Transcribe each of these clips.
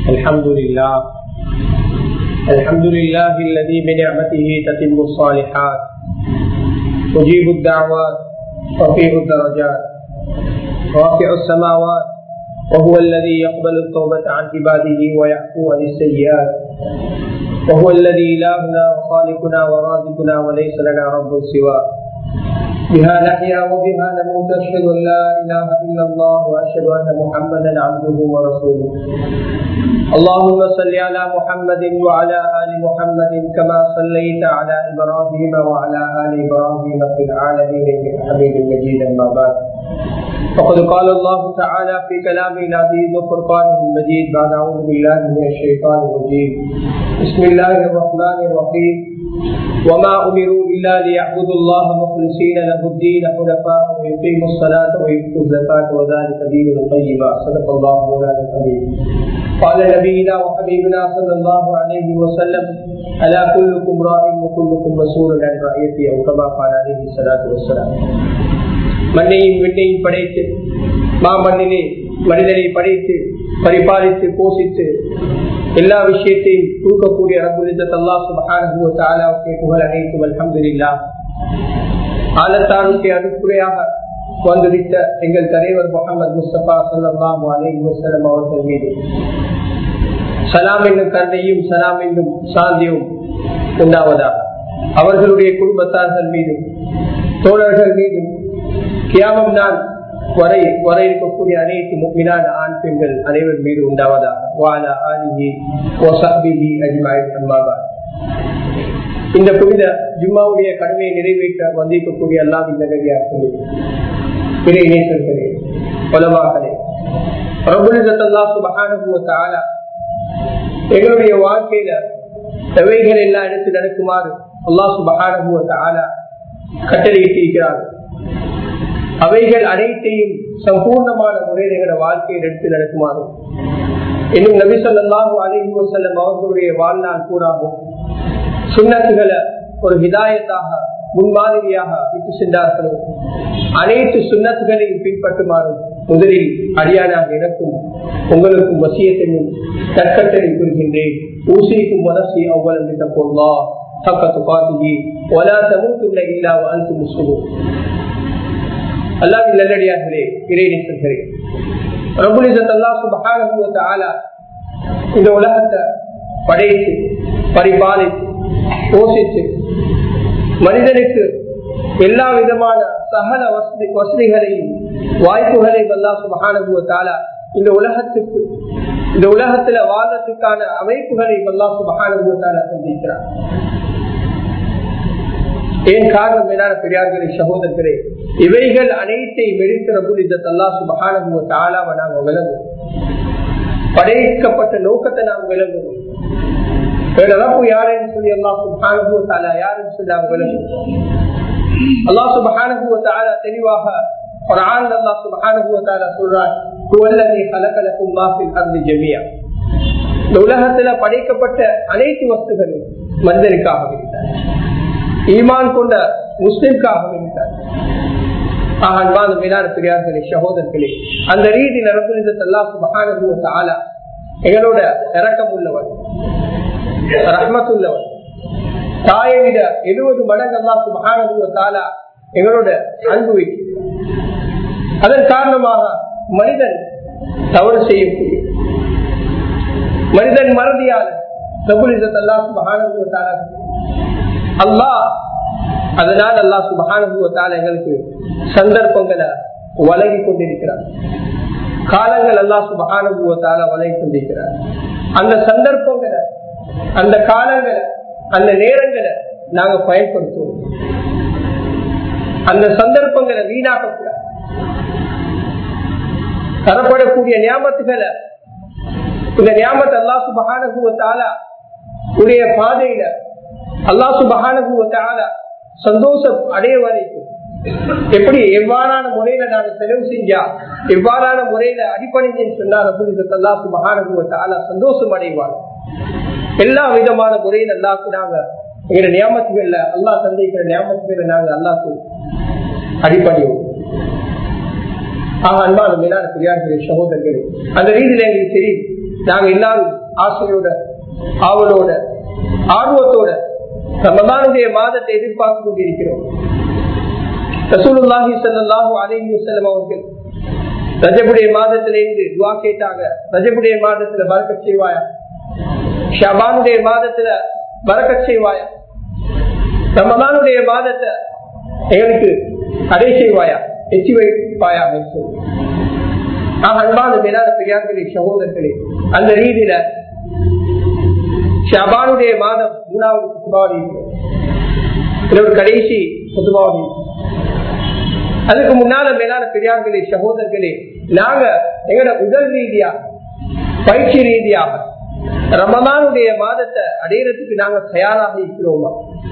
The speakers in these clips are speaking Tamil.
الحمد لله الحمد لله الذي بنعمته تتم الصالحات مجيب الدعوات رفيع الدرجات رافع السماوات وهو الذي يقبل التوبة عن عباده ويعفو عن السيئات وهو الذي إلهنا وخالقنا ورازقنا وليس لنا رب سواه بها نحيا وبها نموت أشهد أن لا إله إلا الله وأشهد أن محمدا عبده ورسوله اللهم صل على محمد وعلى آل محمد كما صليت على إبراهيم وعلى آل إبراهيم في العالمين إنك حميد مجيد أما بعد فقد قال الله تعالى في كلامه العزيز وفرقانه المجيد بعد أعوذ بالله من الشيطان الرجيم بسم الله الرحمن الرحيم وما أمروا إلا ليعبدوا الله مخلصين له الدين حنفاء ويقيموا الصلاة ويؤتوا الزكاة وذلك دين القيمة صدق الله مولانا الحبيب قال نبينا وحبيبنا صلى الله عليه وسلم ألا كلكم راع وكلكم مسؤول عن رعيته أو كما قال عليه الصلاة والسلام மண்ணையும் விண்ணையும் படைத்து மாமண்ணிலே மனிதனை படைத்து பரிபாலித்து போஷித்து எல்லா விஷயத்தையும் தூக்கக்கூடிய ரபுலிந்த தல்லா சுபகானுக்கு புகழ் அனைத்தும் அலமதுல்லா ஆலத்தானுக்கு அனுப்புறையாக வந்துவிட்ட எங்கள் தலைவர் முகமது முஸ்தபா சல்லாம் அலை வசலம் அவர்கள் மீது சலாம் என்னும் கருணையும் சலாம் என்னும் சாந்தியும் உண்டாவதா அவர்களுடைய குடும்பத்தார்கள் மீதும் தோழர்கள் மீதும் கியாமம் நான் வரை வர இருக்கக்கூடிய அனைத்து முக்மினான ஆண் பெண்கள் அனைவர் மீது உண்டாவதா வாலா ஆலிஹி ஓசாபிஹி அஜ்மாயின் அம்மாபா இந்த புனித ஜும்மாவுடைய கடமையை நிறைவேற்ற வந்திருக்கக்கூடிய அல்லாவின் நகரியார்களே பிறை நேசர்களே பலமாகலே பிரபுலிசத்தல்லா சுபகானுபவத்தால எங்களுடைய வாழ்க்கையில எவைகள் எல்லாம் எடுத்து நடக்குமாறு அல்லா சுபகானுபவத்தால கட்டளையிட்டு இருக்கிறார்கள் அவைகள் அனைத்தையும் சம்பூர்ணமான முறையில் எங்களோட வாழ்க்கையில் எடுத்து நடக்குமாறு இன்னும் நபி சொல்லாஹு அலிஹி வசல்லம் அவர்களுடைய வாழ்நாள் கூறாகும் சுண்ணத்துகளை ஒரு விதாயத்தாக முன்மாதிரியாக விட்டு சென்றார்களோ அனைத்து சுண்ணத்துகளையும் பின்பற்றுமாறும் முதலில் அடியானாக எனக்கும் உங்களுக்கும் வசியத்தையும் தற்கட்டளை கூறுகின்றேன் ஊசிக்கும் மனசி அவ்வளவு என்ற பொருளா தக்கத்து பாத்தியே ஒலா தமுத்துள்ள இல்லா வாழ்த்து முஸ்லிமும் அல்லாவின் நல்லடியார்களே இறைநேசர்களே இந்த உலகத்தை படைத்து பரிபாலித்து போஷித்து மனிதனுக்கு எல்லா விதமான சகல வசதி வசதிகளையும் வாய்ப்புகளையும் அல்லா சுபகானுபவத்தால இந்த உலகத்துக்கு இந்த உலகத்துல வாழ்றதுக்கான அமைப்புகளை அல்லா சுபகானுபவத்தால சந்திக்கிறார் ஏன் காரணம் மேலான பெரியார்களே சகோதரர்களே இவைகள் அனைத்தை மெடிக்கிற புனித தல்லா சுபகானுவ தாளாவை நாங்கள் விளங்குவோம் படைக்கப்பட்ட நோக்கத்தை நாம் விளங்குவோம் யாருன்னு சொல்லி அல்லா சுபகானுவ தாலா யாருன்னு சொல்லி நாம் விளங்குவோம் அல்லா சுபகானுவ தாலா தெளிவாக ஒரு ஆள் அல்லா சுபகானுவ தாலா சொல்றார் இந்த உலகத்துல படைக்கப்பட்ட அனைத்து வஸ்துகளும் மனிதனுக்காக இருக்கிறார் ஈமான் கொண்ட முஸ்லிம்காக வேண்டார் அன்பான மேலான பெரியார்களே சகோதரர்களே அந்த ரீதி நடப்புதல்லா சுபகான ஆலா எங்களோட இறக்கம் உள்ளவன் ரஹ்மத்துள்ளவன் தாயை விட எழுபது மடங்கு அல்லா சுபகான தாலா எங்களோட அன்பு வைக்கும் அதன் காரணமாக மனிதன் தவறு செய்யக்கூடிய மனிதன் மறதியால் பிரபுலிதத்தல்லா சுபகான தாலா அல்லாஹ் அதனால் அல்லா சுபகானுபவத்தால் எங்களுக்கு சந்தர்ப்பங்களை வழங்கி கொண்டிருக்கிறார் காலங்கள் அல்லா சுபகானுபவத்தால வழங்கி கொண்டிருக்கிறார் அந்த சந்தர்ப்பங்களை அந்த காலங்களை அந்த நேரங்களை நாங்க பயன்படுத்துவோம் அந்த சந்தர்ப்பங்களை வீணாக்க கூடாது தரப்படக்கூடிய ஞாபகத்துகளை இந்த ஞாபகத்தை அல்லா சுபகானுபவத்தால உடைய பாதையில அல்லா சுபகானுபவத்தால சந்தோஷம் அடைய வரைக்கும் எப்படி எவ்வாறான முறையில நாங்க செலவு செஞ்சா எவ்வாறான முறையில அடிப்படைன்னு சொன்னால் அல்லா சுபகானுபவத்தால சந்தோஷம் அடைவாங்க எல்லா விதமான முறையில் அல்லாக்கு நாங்க எங்க நியமத்துகள்ல அல்லா சந்திக்கிற நியமத்துகளை நாங்க அல்லாக்கு அடிப்படையோம் ஆக அன்பான மேலான பெரியார்களே சகோதரர்களே அந்த ரீதியில எங்களுக்கு தெரியும் நாங்க எல்லாரும் ஆசையோட ஆவலோட ஆர்வத்தோட ரமதானுடைய மாதத்தை எதிர்பார்த்து கொண்டிருக்கிறோம் ரசூலுல்லாஹி ஸல்லல்லாஹு அலைஹி வஸல்லம் அவர்கள் ரஜபுடைய மாதத்திலிருந்து துவா கேட்டாங்க ரஜபுடைய மாதத்துல பறக்கச் செய்வாயா ஷபானுடைய மாதத்துல பறக்கச் செய்வாயா ரமதானுடைய மாதத்தை எங்களுக்கு அடை செய்வாயா எச்சி வைப்பாயா சொல்லி அன்பான மேலான பெரியார்களே சகோதரர்களே அந்த ரீதியில ஷபானுடைய மாதம் மூணாவது குத்துபாவதி ஒரு கடைசி குத்துபாவதி அதுக்கு முன்னால மேலான பெரியார்களே சகோதரர்களே நாங்க எங்களோட உடல் ரீதியா பயிற்சி ரீதியாக ரமதானுடைய மாதத்தை அடையிறதுக்கு நாங்க தயாராக இருக்கிறோமா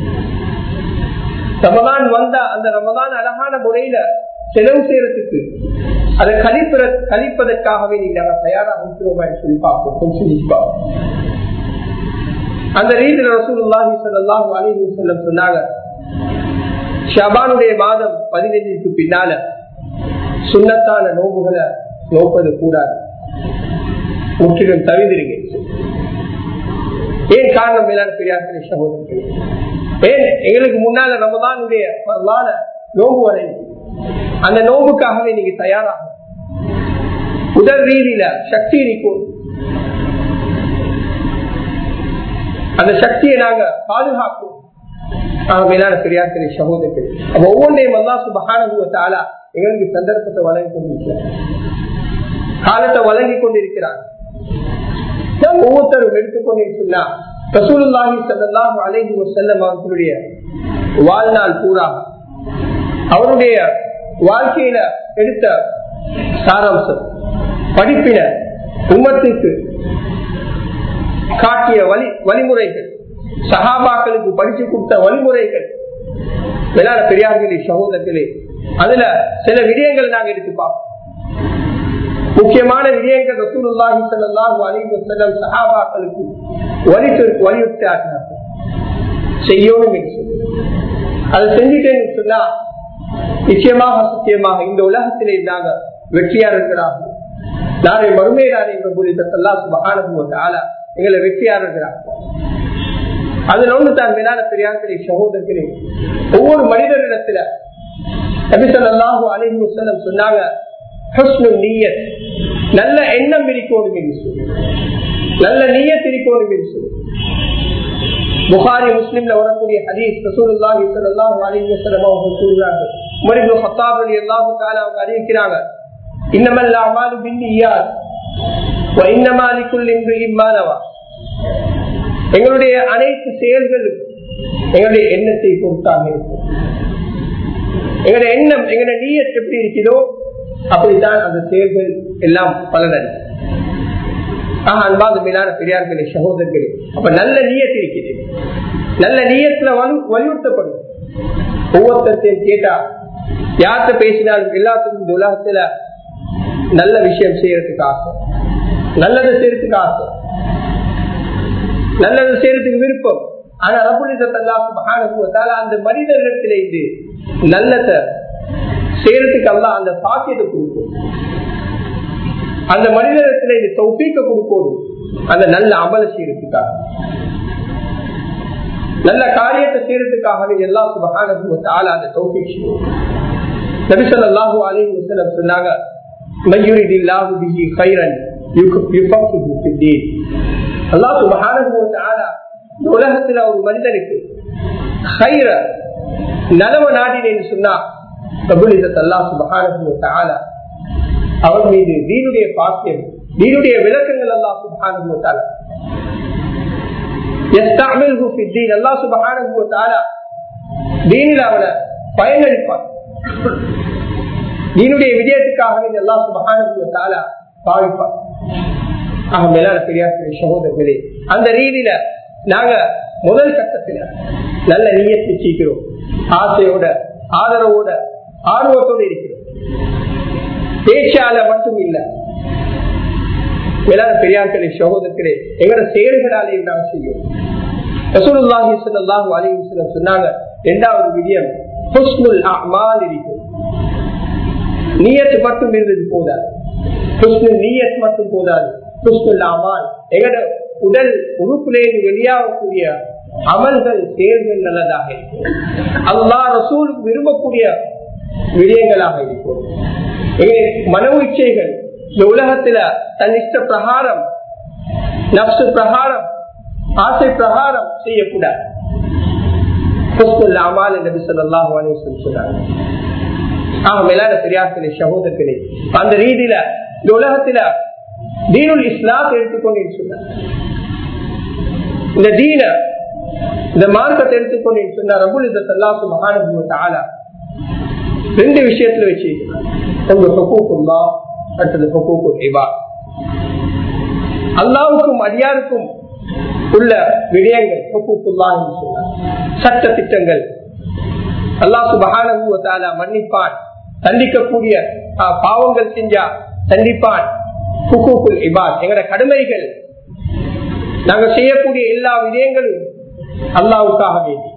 ரமதான் வந்தா அந்த ரமதான் அழகான முறையில செலவு செய்யறதுக்கு அதை கழிப்பத கழிப்பதற்காகவே நீங்க நாங்க தயாராக இருக்கிறோமா சொல்லி பார்ப்போம் கொஞ்சம் சிந்திச்சு பார்ப்போம் அந்த ரீதியில் ரசூலுல்லாஹி ஸல்லல்லாஹு அலைஹி வஸல்லம் சொன்னாங்க ஷபானுடைய மாதம் பதினைஞ்சுக்கு பின்னால சுண்ணத்தான நோம்புகளை நோப்பது கூடாது முற்றிலும் தவிர்ந்திருங்க ஏன் காரணம் மேலான பெரியார்களே சகோதரர்கள் ஏன் எங்களுக்கு முன்னால ரமதானுடைய வரலான நோம்பு வரை அந்த நோம்புக்காகவே நீங்க தயாராகும் உடல் ரீதியில சக்தி இருக்கும் அந்த சக்தியை நாங்க பாதுகாப்போம் மேலான பெரியார்களே சகோதரர்கள் அப்ப ஒவ்வொன்றையும் அல்லா சுபகானுவத்தாலா எங்களுக்கு சந்தர்ப்பத்தை வழங்கி கொண்டிருக்கிறார் காலத்தை வழங்கி கொண்டிருக்கிறார் ஒவ்வொருத்தரும் எடுத்துக்கொண்டு சொன்னா ரசூலுல்லாஹி ஸல்லல்லாஹு அலைஹி வஸல்லம் அவர்களுடைய வாழ்நாள் பூரா அவருடைய வாழ்க்கையில எடுத்த சாராம்சம் படிப்பின உம்மத்துக்கு காட்டிய வழி வழிமுறைகள் சகாபாக்களுக்கு படிச்சு கொடுத்த வழிமுறைகள் விளையாட பெரியார்களே சகோதரர்களே அதுல சில விடயங்கள் நாங்க எடுத்து பார்ப்போம் முக்கியமான விடயங்கள் ரசூலுல்லாஹி ஸல்லல்லாஹு அலைஹி வஸல்லம் சஹாபாக்களுக்கு வலியுறுத்தி வலியுறுத்தார்கள் செய்யணும் என்று சொல்லி அதை செஞ்சுட்டேன்னு சொன்னா நிச்சயமாக சத்தியமாக இந்த உலகத்திலே நாங்க வெற்றியாளர்களாக நாளை மறுமையிலான எங்களை வெற்றியாளர்களாக அதுல ஒன்று தான் மேலான பெரியார்களே சகோதரர்களே ஒவ்வொரு மனிதனிடத்துல நபிசல்லாஹு அலைஹி வஸல்லம் சொன்னாங்க நல்ல எண்ணம் இருக்கணும் என்று சொல்லி நல்ல நீயத் இருக்கணும் என்று சொல்லி புகாரி முஸ்லிம்ல வரக்கூடிய ஹதீஸ் ரசூலுல்லாஹி ஸல்லல்லாஹு அலைஹி வஸல்லம் அவர்கள் கூறுகிறார்கள் உமர் இப்னு கத்தாப் ரலியல்லாஹு தஆலா அவங்க அறிவிக்கிறாங்க இன்னமல் அமாலு பின்னியாத் வ இன்னமா லிக்குல் இம்ரிஇம் மா நவா எங்களுடைய அனைத்து செயல்களும் எங்களுடைய எண்ணத்தை பொறுத்தாக இருக்கும் எங்களுடைய எண்ணம் எங்களுடைய நீயத் எப்படி இருக்கிறதோ அப்படித்தான் அந்த செயல்கள் எல்லாம் பலனடையும் ஆஹ் அன்பாக மேலான பெரியார்களே சகோதரர்களே அப்ப நல்ல நீயத்து இருக்கிறது நல்ல நீயத்துல வலு வலியுறுத்தப்படும் ஒவ்வொருத்தையும் கேட்டா யார்கிட்ட பேசினாலும் எல்லாத்துக்கும் இந்த உலகத்துல நல்ல விஷயம் செய்யறதுக்கு ஆசை நல்லது செய்யறதுக்கு ஆசை நல்லது செய்யறதுக்கு விருப்பம் ஆனா ரபுலிசத்தால அந்த மனிதனிடத்திலே இது நல்லத செய்யறதுக்கு அல்ல அந்த பாக்கியத்தை கொடுக்கும் அந்த மனிதனிடத்துல இது தௌப்பீக்க கொடுக்கணும் அந்த நல்ல அமல செய்யறதுக்காக நல்ல காரியத்தை செய்யறதுக்காகவே எல்லா சுபகான அந்த தௌபீக் நபிசல்லாஹு அலி வசலம் சொன்னாங்க மையுரிதில்லாஹு பிஹி கைரன் யுஃபக்கிஹு ஃபித்தீன் அல்லாஹ் சுப்ஹானஹு வ தஆலா இந்த உலகத்துல ஒரு மனிதனுக்கு கைர நலவ நாடினேன்னு சொன்னா பிரபுலிசத் அல்லாஹ் சுப்ஹானஹு வ தஆலா அவன் மீது தீனுடைய பாக்கியம் தீனுடைய விளக்கங்கள் அல்லாஹ் சுப்ஹானஹு வ தஆலா يستعمله في الدين الله سبحانه وتعالى தீனில் அவனை பயனளிப்பான் தீனுடைய விஜயத்துக்காக எல்லா சுபகான பாவிப்பான் ஆக மேலான பெரியார் சகோதரர்களே அந்த ரீதியில நாங்க முதல் கட்டத்துல நல்ல நீயத்தை சீக்கிறோம் ஆசையோட ஆதரவோட ஆர்வத்தோட இருக்கிறோம் பேச்சால மட்டும் இல்ல மேலான பெரியார்களே சகோதரர்களே எங்களோட செயல்களாலே நாம் செய்யும் ரசூலுல்லாஹி ஸல்லல்லாஹு அலைஹி வஸல்லம் சொன்னாங்க இரண்டாவது விடயம் ஹுஸ்னுல் அமால் இருக்கும் நியத் மட்டும் இருந்தது போதாது ஹுஸ்னு நியத் மட்டும் போதாது புஷ்குல்லாமல் எங்கட உடல் உறுப்பிலேருந்து வெளியாகக்கூடிய அமல்கள் செயல்கள் நல்லதாக இருக்கும் அல்லா ரசூலுக்கு விரும்பக்கூடிய விடயங்களாக இருக்கும் மனோ இச்சைகள் இந்த உலகத்துல தன் இஷ்ட பிரகாரம் நப்சு பிரகாரம் ஆசை பிரகாரம் செய்யக்கூடாது அமால் என்று சொல்லலாம் சொன்னாங்க ஆக மேலான பெரியார்களே சகோதரர்களே அந்த ரீதியில இந்த உலகத்துல தீனுல் இஸ்லாம் எடுத்துக்கொண்டு சொன்னார் இந்த தீன இந்த மார்க்கத்தை எடுத்துக்கொண்டு சொன்னார் ரபுல் இதெல்லாம் மகானுபவ ரெண்டு விஷயத்துல வச்சு உங்க ஹொக்கூக்குல்லா அடுத்தது ஹொக்கூக்குல் இபா அல்லாவுக்கும் அடியாருக்கும் உள்ள விடயங்கள் ஹொக்கூக்குல்லா என்று சொன்னார் சட்ட திட்டங்கள் அல்லாஹ் சுபகான மன்னிப்பான் தண்டிக்கக்கூடிய பாவங்கள் செஞ்சா தண்டிப்பான் ஹுக்கூக்குல் இபாத் எங்கட கடமைகள் நாங்க செய்யக்கூடிய எல்லா விடயங்களும் அல்லாவுக்காக வேண்டி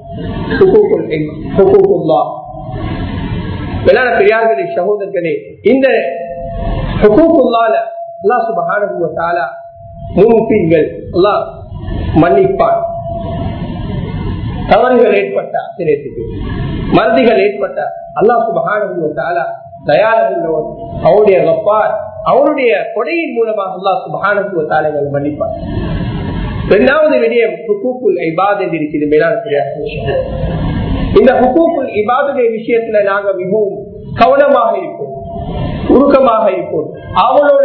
வெள்ளாட பெரியார்களே சகோதரர்களே இந்த ஹுக்கூக்குல்லால அல்லா சுபகான முன்பின்கள் அல்லாஹ் மன்னிப்பான் தவறுகள் ஏற்பட்ட ஆசிரியத்துக்கு மருதிகள் ஏற்பட்ட அல்லா சுபகான தயாரமுள்ளவன் அவருடைய வப்பார் அவருடைய கொடையின் மூலமாக அல்லா சுபகான தாலைகள் மன்னிப்பார் இரண்டாவது விடயம் ஹுக்கூக்குல் இபாத் என்று இருக்கிறது மேலான இந்த ஹுக்கூக்குல் இபாதுடைய விஷயத்துல நாங்க மிகவும் கவனமாக இருப்போம் உருக்கமாக இருப்போம் அவளோட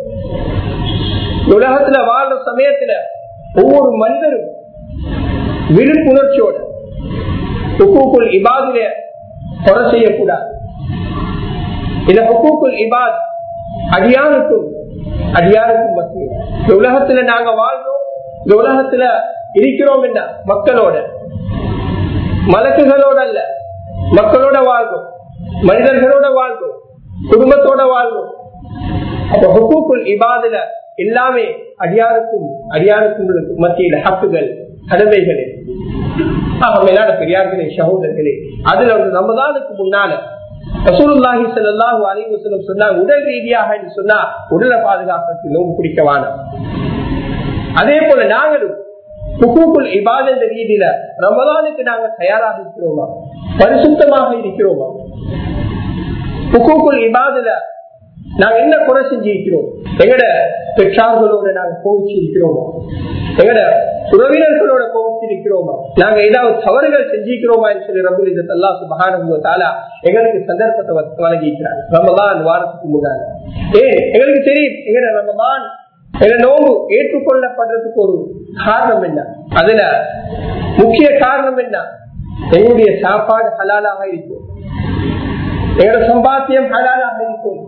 உலகத்துல வாழ்ற சமயத்துல ஒவ்வொரு மனிதரும் விழிப்புணர்ச்சியோட ஹுக்கூக்குல் இபாதுல கொலை செய்யக்கூடாது இந்த ஹுக்கூக்குல் இபாத் அடியாருக்கும் அடியாருக்கும் மத்திய இந்த உலகத்துல நாங்க வாழ்றோம் இந்த உலகத்துல இருக்கிறோம் என்ன மக்களோட மலக்குகளோட அல்ல மக்களோட வாழ்வோம் மனிதர்களோட வாழ்வோம் குடும்பத்தோட வாழ்வோம் அப்ப ஹுக்கூக்குல் இபாதுல எல்லாமே அடியாருக்கும் அடியாருக்கும் மத்தியில ஹக்குகள் கடமைகளே மேலான பெரியார்களே சகோதரர்களே அதுல ஒரு ரமதானுக்கு முன்னால ரசூலுல்லாஹி ஸல்லல்லாஹு அலைஹி வஸல்லம் சொன்னாங்க உடல் ரீதியாக என்று சொன்னா உடலை பாதுகாப்புக்கு நோம்பு பிடிக்கவான அதே போல நாங்களும் ஹுக்கூக்குல் இபாத் என்ற ரீதியில ரமதானுக்கு நாங்க தயாராக இருக்கிறோமா பரிசுத்தமாக இருக்கிறோமா ஹுக்கூக்குல் இபாதுல நாங்க என்ன குறை செஞ்சிருக்கிறோம் எங்கட பெற்றார்களோட நாங்க கோவிச்சு இருக்கிறோமா எங்கட உறவினர்களோட கோவிச்சு இருக்கிறோமா நாங்க ஏதாவது தவறுகள் செஞ்சிருக்கிறோமா என்று சொல்லி ரபுல் இந்த தல்லா சுபகானா எங்களுக்கு சந்தர்ப்பத்தை வழங்கிக்கிறாங்க ரமதான் வாரத்துக்கு முன்னால ஏ எங்களுக்கு தெரியும் எங்கட ரமதான் எங்க நோவு ஏற்றுக்கொள்ளப்படுறதுக்கு ஒரு காரணம் என்ன அதுல முக்கிய காரணம் என்ன எங்களுடைய சாப்பாடு ஹலாலாக இருக்கும் எங்களோட சம்பாத்தியம் ஹலாலாக இருக்கும்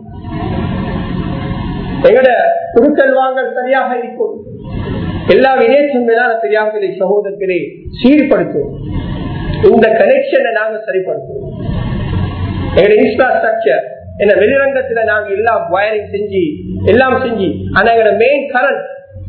எங்கட குடுக்கல் வாங்கல் சரியாக இருக்கும் எல்லா வினேற்றம் மேலான பெரியார்களே சகோதரர்களே சீர்படுத்தும் இந்த கனெக்ஷனை நாங்க சரிப்படுத்துவோம் எங்களோட இன்ஃப்ராஸ்ட்ரக்சர் என்ன வெளிரங்கத்துல நாங்க எல்லாம் வயரிங் செஞ்சு எல்லாம் செஞ்சு ஆனா எங்களோட மெயின் கரண்ட்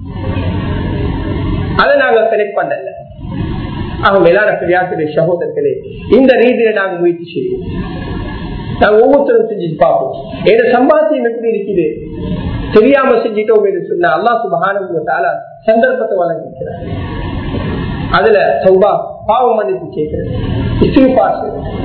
அதை நாங்க கனெக்ட் பண்ணல ஆக மேலான பெரியார்களே சகோதரர்களே இந்த ரீதியில நாங்க முயற்சி செய்வோம் நாங்க ஒவ்வொருத்தரும் செஞ்சுட்டு பார்ப்போம் எங்க சம்பாத்தியம் எப்படி இருக்குது தெரியாம செஞ்சிட்டோம் என்று சொன்ன அல்லா சுபகான சந்தர்ப்பத்தை வழங்கிக்கிறார் அதுல சௌபா பாவம் மன்னிப்பு கேட்கிறது இஸ்திரிபாசு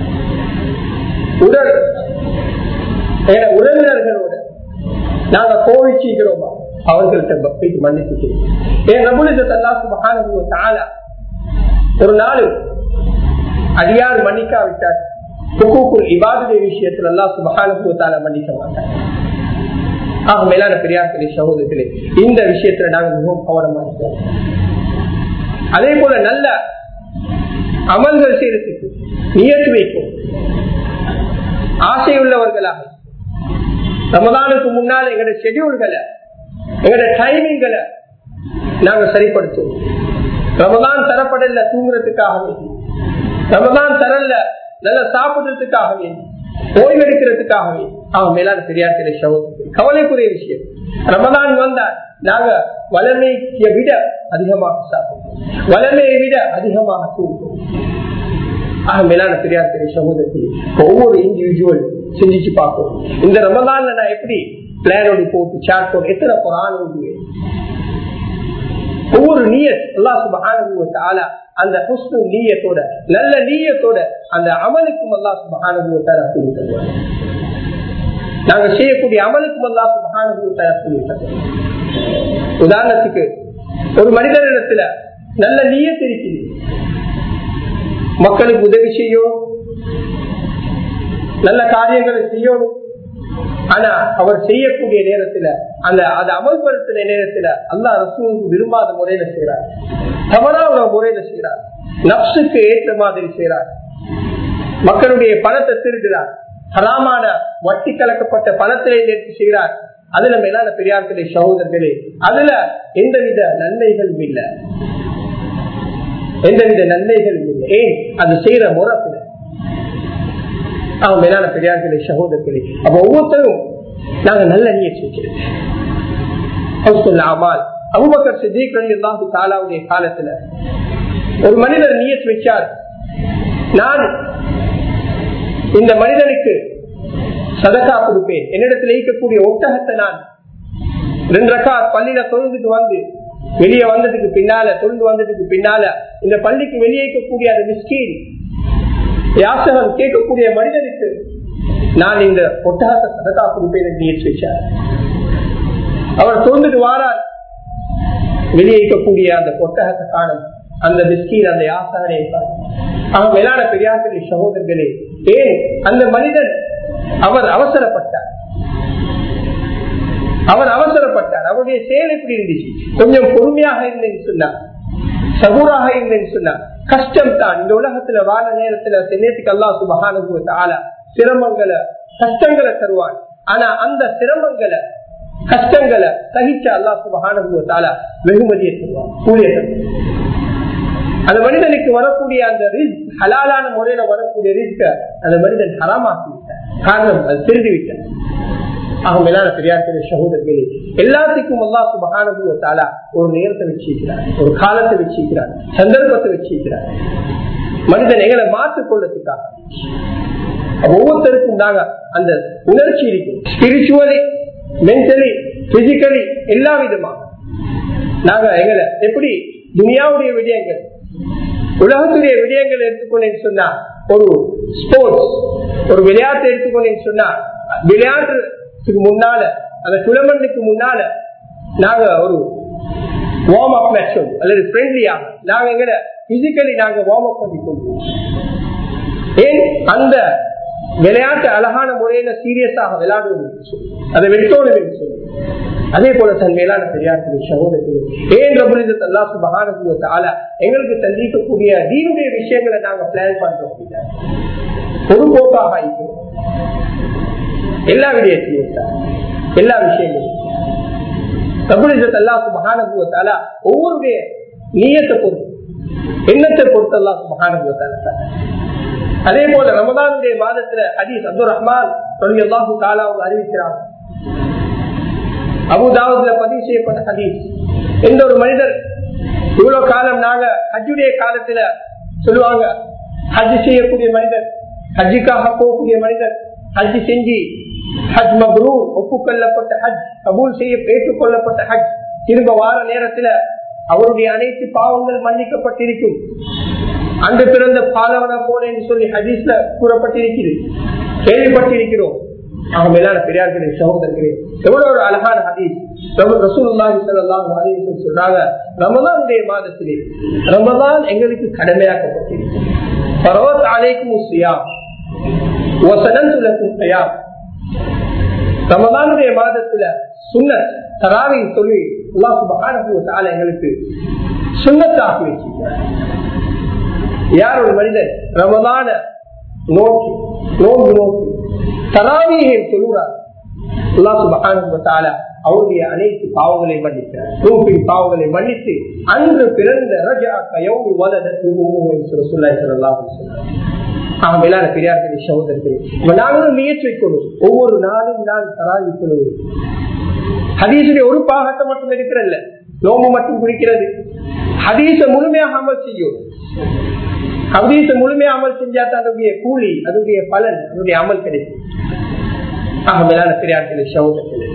உடல் உறவினர்களோட நாங்க கோவிச்சுக்கிறோமா அவர்கள்ட்ட பக்திக்கு மன்னிப்பு கேட்கிறோம் ஏன் நம்மளுக்கு சுபகான ஒரு நாள் அடியார் மன்னிக்காவிட்டார் ஹுக்கூக்குள் இபாதுடைய விஷயத்துல எல்லாம் சுபகானுபவத்தால மன்னிக்க மாட்டாங்க ஆக மேலான பெரியார்களே சகோதரர்களே இந்த விஷயத்துல நாங்க மிகவும் கவனமா இருக்கிறோம் அதே போல நல்ல அமல்கள் செய்யறதுக்கு நியத்து வைக்கும் ஆசையுள்ளவர்களாக ரமதானுக்கு முன்னால் எங்களோட ஷெடியூல்களை எங்களோட டைமிங்களை நாங்க சரிப்படுத்துவோம் ரமதான் தரப்படல தூங்குறதுக்காக வேண்டி ரமதான் தரல நல்லா சாப்பிடுறதுக்காக வேண்டி ஓய்வெடுக்கிறதுக்காக வேண்டி அவன் மேலான பெரியார் சகோதரர்கள் கவலைக்குரிய விஷயம் ரமதான் வந்தா நாங்க வளமையை விட அதிகமாக சாப்பிடுவோம் வளமையை விட அதிகமாக தூங்குவோம் ஆக மேலான பெரியார் பெரிய சகோதரத்தில் ஒவ்வொரு இண்டிவிஜுவல் சிந்திச்சு பார்ப்போம் இந்த ரமதான்ல நான் எப்படி பிளானோடு போட்டு சாட் போட்டு எத்தனை குரான் ஓதுவேன் ஒவ்வொரு நீயத் அல்லாஹ் சுபஹானஹு வ தஆலா அந்த ஹுஸ்னு நீயத்தோட நல்ல நீயத்தோட அந்த அமலுக்கும் அல்லாஹ் சுபஹானஹு வ தஆலா சொல்லி தருவார் நாங்க செய்யக்கூடிய அமலுக்கும் அல்லாஹ் சுபஹானஹு வ தஆலா சொல்லி தருவார் உதாரணத்துக்கு ஒரு மனிதனிடத்துல நல்ல நீயத் இருக்குது மக்களுக்கு உதவி செய்யணும் நல்ல காரியங்களை செய்யணும் ஆனா அவர் செய்யக்கூடிய நேரத்துல அந்த அதை அமல்படுத்தின நேரத்துல அல்லா ரசூலுக்கு விரும்பாத முறையில செய்யறார் தவறான முறையில செய்யறார் நப்சுக்கு ஏற்ற மாதிரி செய்யறார் மக்களுடைய பணத்தை திருடுறார் ஹராமான வட்டி கலக்கப்பட்ட பணத்திலே எடுத்து செய்கிறார் அதுல மேலான பெரியார்களே சகோதரர்களே அதுல எந்தவித நன்மைகளும் இல்லை எந்தவித நன்மைகளும் இல்லை ஏன் அது செய்யற முறப்பில அவன் மேலான பெரியார்களே சகோதரர்களே அப்ப ஒவ்வொருத்தரும் நாங்க நல்ல நீயத் வச்சிருக்கோம் அபுபக்கர் சித்திக் அல்லாஹு தாலாவுடைய காலத்துல ஒரு மனிதர் நீயத் வச்சார் நான் இந்த மனிதனுக்கு சதக்கா கொடுப்பேன் என்னிடத்தில் ஈக்கக்கூடிய ஒட்டகத்தை நான் ரெண்டு ரக்கா பள்ளியில தொழுந்துட்டு வந்து வெளியே வந்ததுக்கு பின்னால தொழுந்து வந்ததுக்கு பின்னால இந்த பள்ளிக்கு வெளியே இருக்கக்கூடிய அந்த மிஸ்கீன் யாசகம் கேட்கக்கூடிய மனிதனுக்கு நான் இந்த ஒட்டகத்தை சதக்கா கொடுப்பேன் என்று ஏற்று வச்சார் அவர் தொழுந்துட்டு வாரார் வெளியே இருக்கக்கூடிய அந்த ஒட்டகத்தை காணும் அந்த மிஸ்கீன் அந்த யாசகனை அவன் மேலான பெரியார்களே சகோதரர்களே ஏன் அந்த மனிதன் அவர் அவசரப்பட்டார் அவர் அவசரப்பட்டார் அவருடைய செயல் எப்படி இருந்துச்சு கொஞ்சம் பொறுமையாக இருந்தேன்னு சொன்னார் சகூராக இருந்தேன்னு சொன்னார் கஷ்டம் தான் இந்த உலகத்துல வாழ நேரத்துல நேற்றுக்கு அல்லா சுபகானுபவத்தை ஆள சிரமங்களை கஷ்டங்களை தருவான் ஆனா அந்த சிரமங்களை கஷ்டங்களை சகிச்ச அல்லா சுபகானுபவத்தால வெகுமதியை தருவான் கூலிய அந்த மனிதனுக்கு வரக்கூடிய அந்த ரிஸ்க் ஹலாலான முறையில வரக்கூடிய ரிஸ்க அந்த மனிதன் ஹராமாக்கி விட்டார் காரணம் அது திருடி விட்டார் ஆக மேலான பெரியார்களே சகோதரர்களே எல்லாத்துக்கும் அல்லா சுபகானுபவத்தால ஒரு நேரத்தை வச்சிருக்கிறார் ஒரு காலத்தை வச்சிருக்கிறார் சந்தர்ப்பத்தை வச்சிருக்கிறார் மனிதன் எங்களை மாற்றிக் கொள்றதுக்காக ஒவ்வொருத்தருக்கும் நாங்க அந்த உணர்ச்சி இருக்கும் ஸ்பிரிச்சுவலி மென்டலி பிசிக்கலி எல்லா விதமாக நாங்க எங்களை எப்படி துனியாவுடைய விடயங்கள் உலகத்துடைய விடயங்கள் எடுத்துக்கொண்டேன்னு சொன்னா ஒரு ஸ்போர்ட்ஸ் ஒரு விளையாட்டு எடுத்துக்கொண்டேன்னு சொன்னா விளையாட்டுக்கு முன்னால அந்த டூர்னமெண்ட்டுக்கு முன்னால நாங்க ஒரு வார்ம் அப் மேட்ச் அல்லது ஃப்ரெண்ட்லியா நாங்க எங்களை பிசிக்கலி நாங்க வார்ம் அப் பண்ணி கொள்வோம் ஏன் அந்த விளையாட்டு அழகான முறையில சீரியஸாக விளையாடுவது அதை வெட்டோடு சொல்லி அதே போல தன் மேலான பெரியார்கள் சகோதரர்கள் ஏன் ரபுலிதத் அல்லா சுபகான எங்களுக்கு தந்திக்கக்கூடிய தீனுடைய விஷயங்களை நாங்க பிளான் பண்றோம் பொதுப்போக்காக இருக்கிறோம் எல்லா விடயத்திலையும் எல்லா விஷயங்களும் ரபுலிதத் அல்லா சுபகான ஒவ்வொருடைய நீயத்தை பொறுத்து எண்ணத்தை பொறுத்து அல்லா சுபகான அதே போல ரமதானுடைய மாதத்துல ஹதீஸ் அப்துல் ரஹ்மான் சொல்லி அல்லாஹு தாலா அவங்க அறிவிக்கிறாங்க அபுதாவுல பதிவு செய்யப்பட்ட ஹதீஸ் எந்த ஒரு மனிதர் இவ்வளவு காலம் நாங்க ஹஜ்ஜுடைய காலத்துல சொல்லுவாங்க ஹஜ் செய்யக்கூடிய மனிதர் ஹஜ்ஜுக்காக போகக்கூடிய மனிதர் ஹஜ் செஞ்சு ஹஜ் மப்ரூர் ஒப்புக்கொள்ளப்பட்ட ஹஜ் கபூல் செய்ய ஏற்றுக்கொள்ளப்பட்ட ஹஜ் திரும்ப வார நேரத்துல அவருடைய அனைத்து பாவங்கள் மன்னிக்கப்பட்டிருக்கும் அன்று பிறந்த பாலவன போல என்று சொல்லி ஹதீஸ்ல கூறப்பட்டிருக்கிறது கேள்விப்பட்டிருக்கிறோம் அவங்க மேலான பெரியார்களே சகோதரர்களே எவ்வளவு ஒரு அழகான ஹதீஸ் ரசூலுல்லாஹி ஸல்லல்லாஹு அலைஹி வஸல்லம் சொல்றாங்க ரமலானுடைய மாதத்திலே ரமலான் எங்களுக்கு கடமையாக்கப்பட்டிருக்கிறது ஃபரவத் அலைக்கும் ஸியாம் வஸனந்து லக்கும் ஸியாம் ரமலானுடைய மாதத்துல சுன்னத் தராவி சொல்லி அல்லாஹ் சுப்ஹானஹு வ தஆலா எங்களுக்கு சுன்னத்தாக்கி வச்சிருக்கிறார் யார் ஒரு மனிதன் ரமலான நோக்கி நோன்பு நோக்கி தராவியை சொல்லுறார் அல்லாஹ் சுப்ஹானஹு வ தஆலா அவருடைய அனைத்து பாவங்களை மன்னித்தார் நோக்கின் பாவங்களை மன்னித்து அன்று பிறந்த ரஜா கயோமி வலத சுல்லாய் சொல்லலாம் அவன் மேலான பெரியார்களே சகோதரர்களே நாங்களும் முயற்சி கொள்ளும் ஒவ்வொரு நாளும் நான் தராவி கொள்வேன் ஹதீசுடைய ஒரு பாகத்தை மட்டும் இருக்கிறல்ல நோம்பு மட்டும் குடிக்கிறது ஹதீச முழுமையாக அமல் செய்யும் ஹதீச முழுமையாக அமல் செஞ்சா தான் அதனுடைய கூலி அதனுடைய பலன் அதனுடைய அமல் கிடைக்கும் ஆக மேலான பெரியார்களே சகோதரர்களே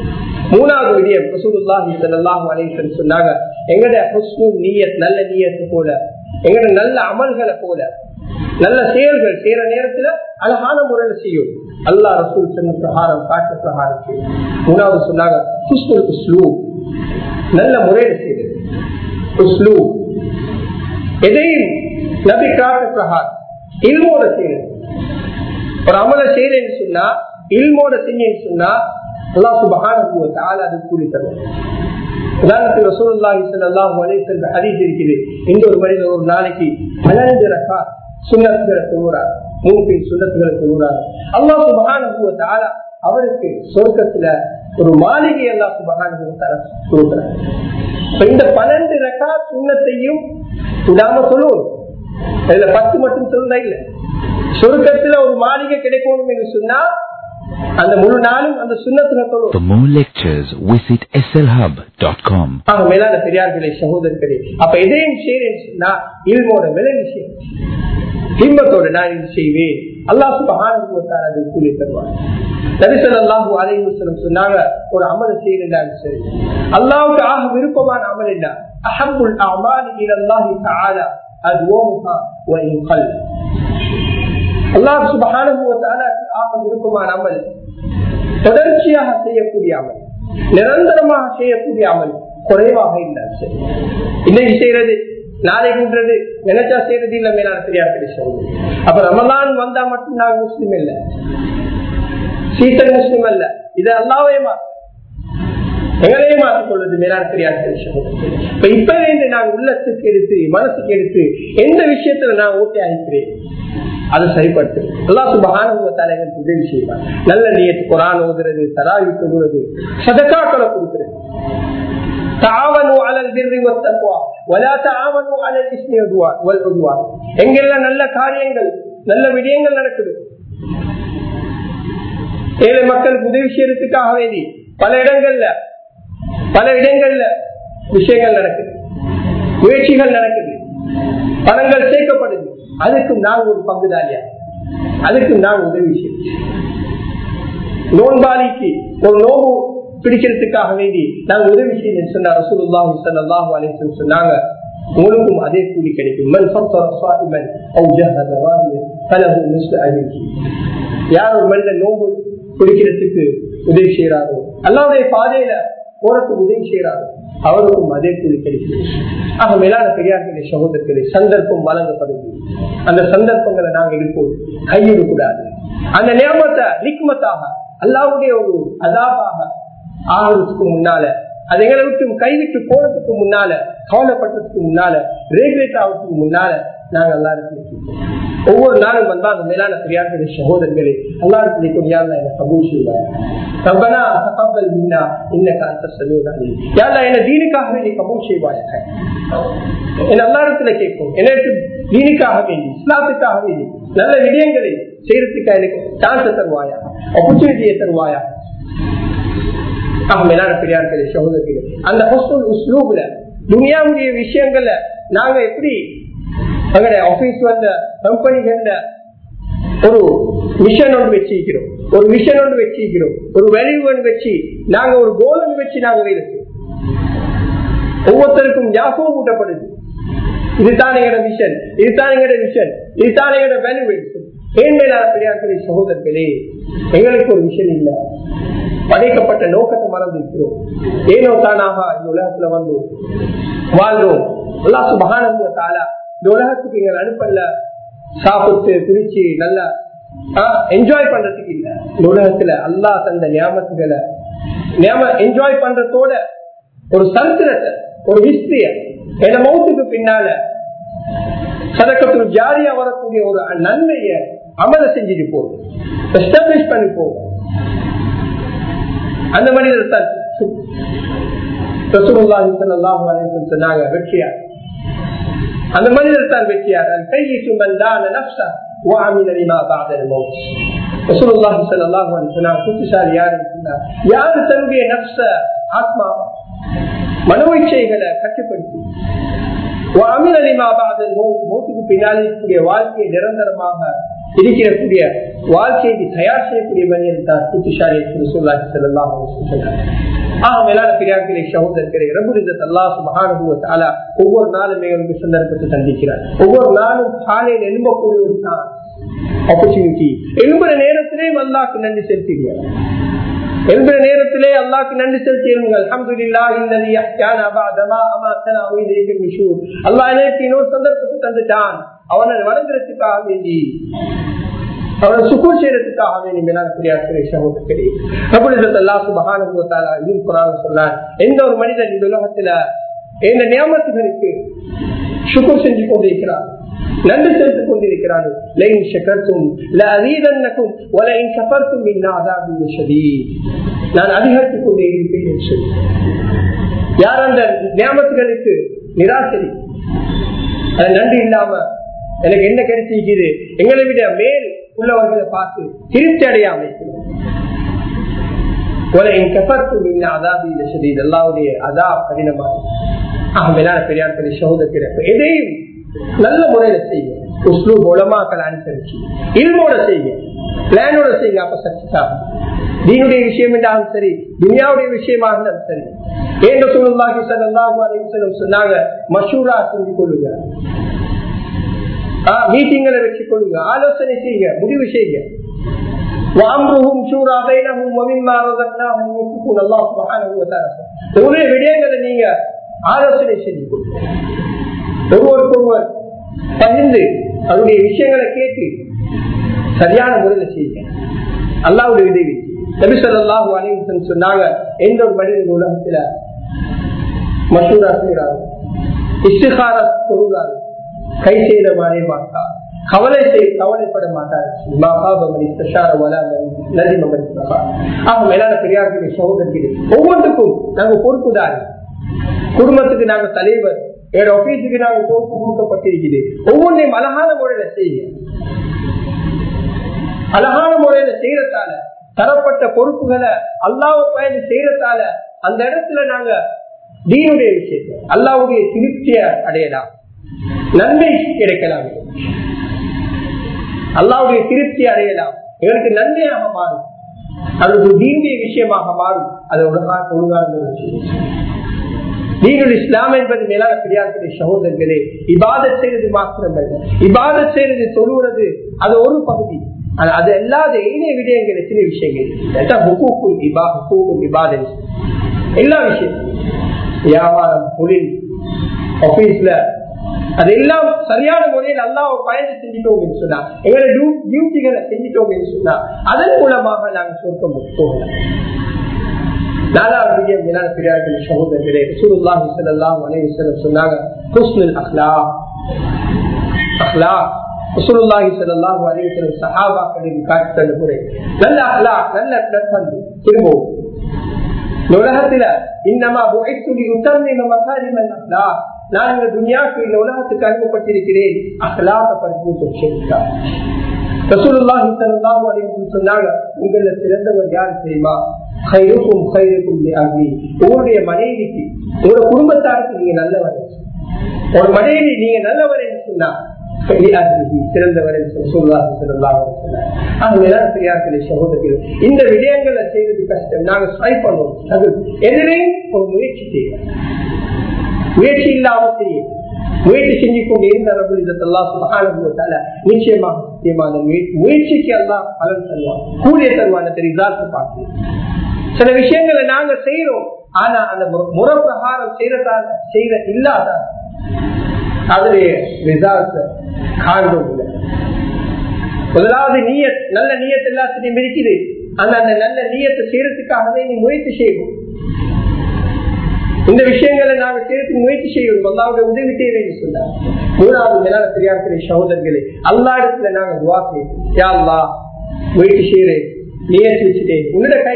மூணாவது விடயம் ரசூலுல்லாஹி ஸல்லல்லாஹு அலைஹி வஸல்லம் சொன்னாங்க எங்கட ஹுஸ்னு நியத் நல்ல நியத்து போல எங்கட நல்ல அமல்களை போல நல்ல செயல்கள் செய்யற நேரத்துல அழகான முறையில செய்யும் அல்லாஹ் ரசூல் சொன்ன பிரகாரம் காட்டு பிரகாரம் செய்யும் மூணாவது சொன்னாங்க ஹுஸ்னுல் உஸ்லூப் நல்ல முறையில செய்யுது உஸ்லூப் எதையும் நபி காட்டு பிரகாரம் இல்மோட செய்யுது ஒரு அமலை செய்யறேன்னு சொன்னா இல்மோட செஞ்சேன்னு சொன்னா அல்லாஹ் சுபஹானஹு வ தஆலா அது கூலி தருவார் உதாரணத்துக்கு ரசூலுல்லாஹி ஸல்லல்லாஹு அலைஹி வஸல்லம் ஹதீஸ் இருக்குது இந்த ஒரு மனிதர் ஒரு நாளைக்கு 12 ரக்காத் சுன்னத்துகளை தொழுகிறார் மூன்று சுன்னத்துகளை தொழுகிறார் அல்லாஹ் சுபஹானஹு வ தஆலா அவருக்கு சொர்க்கத்துல ஒரு மாளிகை அல்லாஹ் சுபஹானஹு வ தஆலா கொடுக்கிறார் இப்ப இந்த 12 ரக்காத் சுன்னத்தையும் விடாம சொல்லுவோம் இதுல பத்து மட்டும் சொல்லுதா இல்ல சொர்க்கத்துல ஒரு மாளிகை கிடைக்கணும் என்று சொன்னா அந்த முழு நாளும் அந்த சுண்ணத்துல For சொல்லுவோம் more lectures, visit slhub.com. ஆக மேலான பெரியார்களே சகோதரர்களே அப்ப எதையும் செய்யறேன்னு சொன்னா இல்மோட விலை விஷயம் ஹிம்மத்தோட நான் இது செய்வேன் அல்லாஹ் சுபஹானுவத்தால் அது கூலி தருவார் நபிசல்லாஹு அலைஹி வஸல்லம் சொன்னாங்க ஒரு அமலை செய்யறாங்க சரி அல்லாஹ்வுக்கு ஆக விருப்பமான அமல் என்ன அஹப்புல் அமாலி இலல்லாஹி தஆலா அத்வமுஹா வ இன் கல் அல்லாஹ் சுபஹானஹு வ தஆலாக்கு ஆக விருப்பமான அமல் தொடர்ச்சியாக செய்யக்கூடிய அமல் நிரந்தரமாக செய்யக்கூடிய அமல் குறைவாக இருந்தால் சரி இன்னைக்கு செய்யறது நாளைக்குன்றது நினைச்சா செய்யறது இல்ல மேலான தெரியாது சொல்லுது அப்ப ரமலான் வந்தா மட்டும் நாங்க முஸ்லீம் இல்ல சீசன் முஸ்லீம் அல்ல இது அல்லாவே மாற்ற எங்களையே மாற்றிக் கொள்வது மேலான தெரியாது இப்ப இப்ப இருந்து நான் உள்ளத்துக்கு எடுத்து மனசுக்கு எடுத்து எந்த விஷயத்துல நான் ஓட்டி அழைக்கிறேன் அதை சரிப்படுத்து அல்லா சுபகான எங்களுக்கு உதவி செய்வார் நல்ல நீயத்து குரான் ஓதுறது தராவி தொழுவது சதக்காக்களை கொடுக்கிறது تعاونوا على البر والتقوى ولا تعاونوا على الاثم والعدوان எங்கெல்லாம் நல்ல காரியங்கள் நல்ல விடயங்கள் நடக்குது ஏழை மக்களுக்கு உதவி செய்யறதுக்காக வேண்டி பல இடங்கள்ல பல இடங்கள்ல விஷயங்கள் நடக்குது முயற்சிகள் நடக்குது பணங்கள் சேர்க்கப்படுது அதுக்கும் நாங்க ஒரு பங்குதாரியா அதுக்கும் நாங்க உதவி செய்யும் நோன்பாளிக்கு ஒரு நோவு பிடிக்கிறதுக்காக வேண்டி நாங்க உதவி செய்யணும் சொன்ன ரசூலுல்லாஹி ஸல்லல்லாஹு அலைஹி வஸல்லம் சொன்னாங்க உங்களுக்கும் அதே கூலி கிடைக்கும் மன் ஃபத்தர ஸாயிமன் அவ் ஜஹத ராமியன் ஃபலஹு மிஸ்லு அஜ்ரிஹி யார் ஒரு மனிதன் நோன்பு பிடிக்கிறதுக்கு உதவி செய்யறாரோ அல்லாவுடைய பாதையில போறதுக்கு உதவி செய்யறாரோ அவருக்கும் அதே கூலி கிடைக்கும் ஆக மேலான பெரியார்களே சகோதரர்களே சந்தர்ப்பம் வழங்கப்படுது அந்த சந்தர்ப்பங்களை நாங்க இருப்போம் கையிடக்கூடாது அந்த நியமத்தை நிக்மத்தாக அல்லாவுடைய ஒரு அதாபாக ஆகிறதுக்கு முன்னால அது எங்களை விட்டு கைவிட்டு போறதுக்கு முன்னால கவலைப்பட்டதுக்கு முன்னால ரேகுலேட் ஆகிறதுக்கு முன்னால நாங்க எல்லாருக்கும் ஒவ்வொரு நாளும் வந்தா அந்த மேலான பெரியார்களே சகோதரர்களே எல்லாருக்கும் கொஞ்சம் என்ன கபூல் செய்வாங்க ரப்பனா தகப்பல் மின்னா இன்னக அந்த சலூர் யாரா என்ன தீனுக்காக வேண்டி கபூல் செய்வாயாக என் எல்லாருத்துல கேட்கும் எனக்கு தீனுக்காக வேண்டி இஸ்லாத்துக்காக வேண்டி நல்ல விடயங்களை செய்யறதுக்காக எனக்கு சான்ஸ் தருவாயா ஆப்பர்ச்சுனிட்டியை தருவாயா மேலான பெரியார்களே சகோதரர்களே அந்த ஹொஸ்டல் உஸ்லூப்ல துனியாவுடைய விஷயங்கள்ல நாங்க எப்படி எங்களுடைய ஆபீஸ் வந்த கம்பெனிகள்ல ஒரு மிஷன் ஒன்று வச்சிருக்கிறோம் ஒரு மிஷன் ஒன்று வச்சிருக்கிறோம் ஒரு வேல்யூ ஒன்று வச்சு நாங்க ஒரு கோல் ஒன்று வச்சு நாங்க வேலை ஒவ்வொருத்தருக்கும் ஞாபகம் ஊட்டப்படுது இதுதான் எங்களோட மிஷன் இதுதான் எங்களோட மிஷன் இதுதான் எங்களோட வேல்யூ ஏன் மேலான பெரியார்களே சகோதரர்களே எங்களுக்கு ஒரு விஷயம் இல்லை படைக்கப்பட்ட நோக்கத்தை மறந்திருக்கிறோம் ஏனோ தானாக இந்த உலகத்துல வந்தோம் வாழ்ந்தோம் எல்லா சுபகானந்தாலா இந்த உலகத்துக்கு எங்களை அனுப்பல சாப்பிட்டு குடிச்சு நல்லா என்ஜாய் பண்றதுக்கு இல்ல இந்த உலகத்துல அல்லா தந்த ஞாபகத்துகளை என்ஜாய் பண்றதோட ஒரு சரித்திரத்தை ஒரு ஹிஸ்டரிய என மௌத்துக்கு பின்னால சதக்கத்து ஜாரியா வரக்கூடிய ஒரு நன்மைய அமல செஞ்சுட்டு போகும் எஸ்டாப்ளிஷ் பண்ணி போகும் அந்த மனிதர் தான் சொன்னாங்க வெற்றியார் அந்த மனிதர் தான் வெற்றியார் கையை சுமந்தான நப்சா யாரு தன்னுடைய நப்ச ஆத்மா மனோச்சைகளை கட்டுப்படுத்தி மௌத்துக்கு பின்னாலே வாழ்க்கையை நிரந்தரமாக இருக்கிறக்கூடிய வாழ்க்கைக்கு தயார் செய்யக்கூடிய மனிதன் தான் புத்திசாலி என்று சொல்லாஹி செல்லலாம் ஆக மேலான பெரியார்களே சகோதரர்களே ரபுரிதத் அல்லாஹ் சுபஹானஹு தஆலா ஒவ்வொரு நாளும் எங்களுக்கு சந்தர்ப்பத்தை சந்திக்கிறார் ஒவ்வொரு நாளும் காலையில் எழும்பக்கூடிய ஒரு ஆப்பர்ச்சுனிட்டி எழும்புற நேரத்திலே அல்லாஹ்க்கு நன்றி செலுத்துகிறார் எழும்புற நேரத்திலே அல்லாஹ்க்கு நன்றி செலுத்தியிருங்கள் அல்ஹம்துலில்லாஹி அல்லதி அஹ்யானா பஅதமா அமாத்தனா வ இலைஹி நுஷூர் அல்லாஹ் எனக்கு இன்னொரு சந்தர்ப்பத்தை தந்துட்டான் அவனை வணங்குறதுக்காக வேண்டி அவனை சுக்கூர் செய்யறதுக்காக வேண்டி மேலான பெரியார்களே சகோதரர்களே அப்பொழுது அல்லாஹ் சுபஹானஹு வ தஆலா இதுவும் குர்ஆன்ல சொன்னார் எந்த ஒரு மனிதன் இந்த உலகத்துல இந்த நியமத்துகளுக்கு சுக்கூர் செஞ்சு கொண்டிருக்கிறார் நன்றி செலுத்திக் கொண்டிருக்கிறார்கள் லைன் ஷக்கர்த்தும் லஅதீதன்னக்கும் வலைன் கஃபர்த்தும் மின் அஸாபி ஷதீத் நான் அதிகரித்துக் கொண்டே இருப்பேன் என்று சொல்லி யார் அந்த நியமத்துகளுக்கு நிராசரி அது நன்றி இல்லாம எனக்கு என்ன கிடைச்சிருக்குது எங்களை விட மேல் உள்ளவர்களை பார்த்து திருப்தி அடையாம இருக்கிறோம் உலகின் கஃபர்த்தும் மின் அஸாபி ஷதீத் அல்லாஹ்வுடைய அதாப் கடினமாக ஆக மேலான பெரியார்களே சகோதரர்கள் எதையும் நல்ல முறையில செய்யுங்க உஸ்லு மூலமாக்கள் அனுசரிச்சு இல்மோட செய்யுங்க பிளானோட செய்யுங்க அப்ப சக்சஸ் ஆகும் தீனுடைய விஷயம் என்றாலும் சரி துனியாவுடைய விஷயமாக இருந்தாலும் சரி ஏன் சொல்லுவாங்க செல்லம் சொன்னாங்க மஷூரா செஞ்சு கொள்ளுங்க மீட்டிங்களை வச்சு கொள்ளுங்க ஆலோசனை செய்யுங்க முடிவு செய்யுங்க ஒரே விடயங்களை நீங்க ஆலோசனை செஞ்சு கொள்ளுங்க ஒருவருக்கு ஒருவர் பகிர்ந்து அவருடைய விஷயங்களை கேட்டு சரியான முறையில செய்யுங்க அல்லாவுடைய உதவி நபி சொல்லாஹு அலைவசன் சொன்னாங்க எந்த ஒரு மனிதன் உலகத்துல மசூரா செய்கிறாரு இஷ்டிகார சொல்கிறாரு கை செய்த மாதிரி மாட்டார் கவலை செய் கவலைப்பட மாட்டார் மேலான பெரியார்களுடைய சகோதரர்களே ஒவ்வொன்றுக்கும் நாங்க பொறுப்புதாரி குடும்பத்துக்கு நாங்க தலைவர் வேற ஆபீஸுக்கு நாங்க பொறுப்பு கொடுக்கப்பட்டிருக்குது ஒவ்வொன்றையும் அழகான முறையில செய்ய அழகான முறையில செய்யறதால தரப்பட்ட பொறுப்புகளை அல்லாவ பயந்து செய்யறதால அந்த இடத்துல நாங்க தீனுடைய விஷயத்தை அல்லாவுடைய திருப்திய அடையலாம் நன்மை கிடைக்கலாம் அல்லாவுடைய திருப்தி அடையலாம் எங்களுக்கு நன்மையாக மாறும் அது ஒரு தீனுடைய விஷயமாக மாறும் அது ஒழுங்காக ஒழுங்காக நீங்கள் இஸ்லாம் என்பது மேலான பெரியார்களுடைய சகோதரர்களே இபாதத் செய்வது மாத்திரமல்ல இபாதத் செய்வது தொழுவது அது ஒரு பகுதி அது அல்லாத ஏனைய விடயங்கள் எத்தனை விஷயங்கள் இபாதத் எல்லா விஷயம் வியாபாரம் தொழில் ஆபீஸ்ல அதெல்லாம் சரியான முறையில் அல்லாஹ் பயந்து செஞ்சிட்டோம் என்று சொன்னா எங்களை டியூட்டிகளை செஞ்சிட்டோம் என்று சொன்னா அதன் மூலமாக நாங்கள் சொர்க்கம் போகலாம் நாலாவது மேலான பெரியார்கள் சகோதரர்களே ரசூலுல்லாஹி ஸல்லல்லாஹு அலைஹி வஸல்லம் சொன்னாங்க ஹுஸ்னுல் அக்லாக் அக்லாக் ரசூலுல்லாஹி ஸல்லல்லாஹு அலைஹி வஸல்லம் சஹாபாக்களின் காட்டி தந்த முறை நல்ல அக்லாக் நல்ல நற்பண்பு திரும்பவும் உலகத்துல இன்னமா புகைத்துளி உத்தரணின மசாரிமன் அக்லாக் நான் இந்த துனியாவுக்கு இந்த உலகத்துக்கு அனுப்பப்பட்டிருக்கிறேன் அகலாக பரிபூர்த்தம் செய்தார் ரசூலுல்லாஹி ஸல்லல்லாஹு அலைஹி வஸல்லம் சொன்னாங்க உங்கள சிறந்தவர் யார் தெரியுமா கைருக்கும் கைருக்கும் அகி உங்களுடைய மனைவிக்கு உங்களோட குடும்பத்தாருக்கு நீங்க நல்லவர் ஒரு மனைவி நீங்க நல்லவர் என்று சொன்னா சிறந்தவர் சகோதரர்கள் இந்த விடயங்களை செய்வது கஷ்டம் நாங்க ட்ரை பண்ணுவோம் எதிரையும் ஒரு முயற்சி செய்வோம் முயற்சி இல்லாம செய்யும் முயற்சி செஞ்சு கொண்டு இருந்த நிச்சயமாக நிச்சயமான முயற்சிக்கு எல்லாம் பலன் தருவான் கூடிய தருவான ரிசால்ட் பார்க்கணும் சில விஷயங்களை நாங்க செய்யறோம் ஆனா அந்த முறை பிரகாரம் செய்யறதால செய்யற இல்லாத அதனுடைய ரிசால்ட் காண்போம் முதலாவது நீய நல்ல நீயத்தை எல்லாத்தையும் இருக்குது ஆனா அந்த நல்ல நீயத்தை செய்யறதுக்காகவே நீ முயற்சி செய்வோம் இந்த விஷயங்களை நாங்க செய்யறதுக்கு முயற்சி செய்யணும் அல்லாவுடைய உதவி தேவை சொன்னார் மூணாவது மேலான பெரியார்களே சகோதரர்களே அல்லா இடத்துல நாங்க துவா செய்யணும் யா அல்லா முயற்சி செய்யறேன் நியத்து வச்சுட்டேன் உன்னோட கை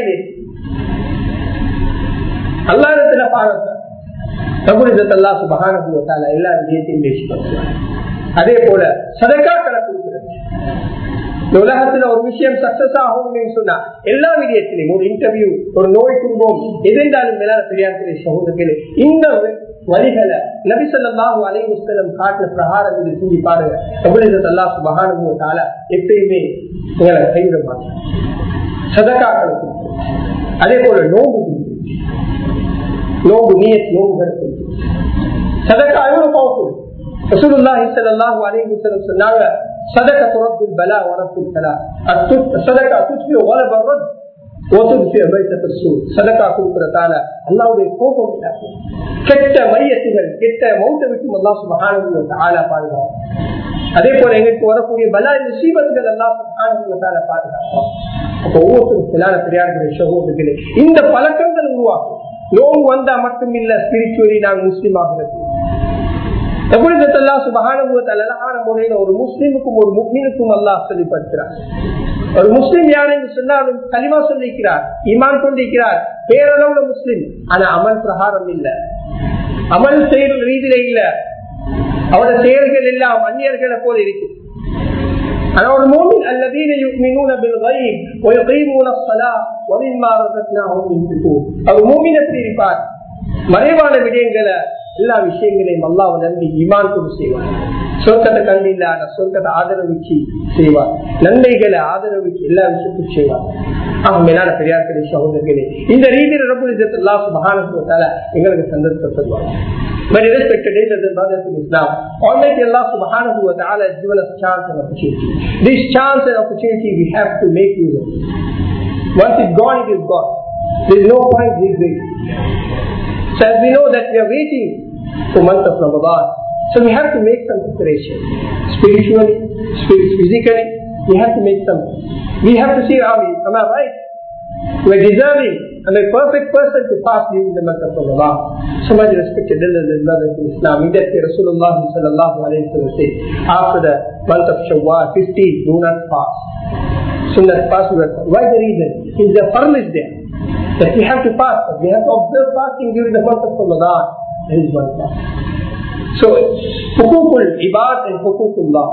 அல்லா இடத்துல பாருங்க பிரபுரிதத்தல்லா சுபகான எல்லா விஷயத்தையும் பேசி அதே போல சதக்காக்களை கொடுக்கிறது இந்த உலகத்துல ஒரு விஷயம் சக்சஸ் ஆகும் சொன்னா எல்லா விடயத்திலையும் ஒரு இன்டர்வியூ ஒரு நோய் துன்பம் எதிர்ந்தாலும் மேலான பெரியார்களே சகோதரர்களே இந்த வழிகளை நபிசல்லாஹு அலைவசலம் காட்டின பிரகாரம் இது செஞ்சு பாருங்க தமிழகத்தை அல்லா சுபகானுபவத்தால எப்பயுமே உங்களை கைவிட மாட்டாங்க சதக்காக்களை அதே போல நோம்பு நோம்பு நீயத் நோம்புகள் சதக்கா எவ்வளவு பவர்ஃபுல் ரசூலுல்லாஹி ஸல்லல்லாஹு அலைஹி வஸல்லம் சொன்னாங்க صدقه رب البلاء ورب البلاء الصدقه تشفي غلب الرد وتدفئ بيتة السوء صدقه கொடுக்கறதால அல்லாஹ்வுடைய கோபம் இல்லாது கெட்ட மையத்துகள் கெட்ட மௌத்தை விட்டு அல்லாஹ் சுப்ஹானஹு வ தஆலா பாதுகாக்கும் அதே போல எங்களுக்கு வரக்கூடிய பலா முசீபத்துகள் அல்லாஹ் சுப்ஹானஹு வ தஆலா பாதுகாக்கும் அப்போ ஒவ்வொருத்தரும் சிலான பெரியார்களே சகோதரர்களே இந்த பழக்கங்கள் உருவாகும் நோவு வந்தா மட்டும் இல்ல ஸ்பிரிச்சுவலி நாங்கள் முஸ்லீம் ஆகிறது அழகான முறையில ஒரு முஸ்லீமுக்கும் ஒரு முக்மீனுக்கும் அல்லாஹ் சொல்லிப்படுத்துறார் ஒரு முஸ்லீம் யார் என்று சொன்னால் கலிமா சொல்லிக்கிறார் ஈமான் கொண்டிருக்கிறார் பேரளவுல முஸ்லீம் ஆனா அமல் பிரகாரம் இல்ல அமல் செயல் ரீதியில இல்ல அவரோட செயல்கள் எல்லாம் அந்நியர்களை போல இருக்கு ஆனா ஒரு மூமின் الذين يؤمنون بالغيب ويقيمون الصلاه ومما رزقناهم ينفقون அவர் மூமினத்தில் இருப்பார் மறைவான விடயங்களை எல்லா விஷயங்களையும் அல்லாவை நம்பி இமான் கொண்டு செய்வார் சொர்க்கத்தை கண்டு இல்லாத சொர்க்கத்தை ஆதரவிச்சு செய்வார் நன்மைகளை ஆதரவிச்சு எல்லா விஷயத்தையும் செய்வார் ஆக மேலான பெரியார்களே சகோதரர்களே இந்த ரீதியில் ரபுல் அல்லா சுபகானத்தால எங்களுக்கு சந்தர்ப்பத்தை தருவாங்க Very respected leaders and brothers in Islam, Almighty Allah subhanahu wa ta'ala has given us chance and opportunity. This chance and opportunity we have to make use of. Once it's gone, it is gone. There is no point regretting. So as we know that we are waiting for month of Ramadan, so we have to make some preparation. Spiritually, physically, we have to make some. We have to see, are we, am I right? We are deserving and a perfect person to pass during the month of Ramadan. So much respected elders and brothers in Islam. In that way, Rasulullah sallallahu alayhi wa sallam said, after the month of Shawwal, 15, do not fast. Sunnah fast. Why the reason? Is the farm is there that we have to fast. We have to observe fasting during the month of Ramadan. There is one fast. So, hukukul ibad and hukukullah.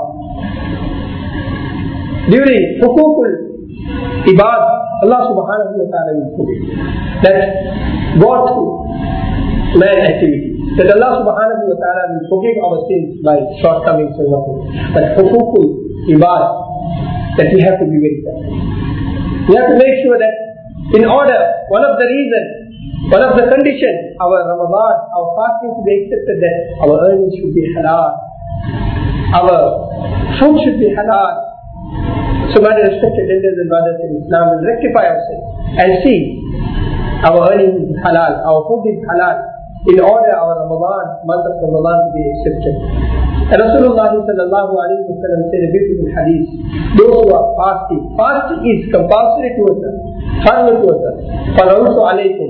During hukukul ibad, Allah subhanahu wa ta'ala will put it. That God through man activity. That Allah subhanahu wa ta'ala will forgive our sins by shortcomings and whatnot. But hukukul ibad, that we have to be very careful. We have to make sure that in order, one of the reasons, one of the conditions, our Ramadan, our fasting to be accepted, that our earnings should be halal, our food should be halal. So, my respected elders and brothers in Islam will rectify ourselves and see our earnings is halal, our food is halal, in order our Ramadan, month of Ramadan to be accepted. And Rasulullah sallallahu alayhi wa sallam said a beautiful hadith. Those who are fasting, fasting is compulsory towards us, farther towards us. فَنَوْسُ عَلَيْكُمْ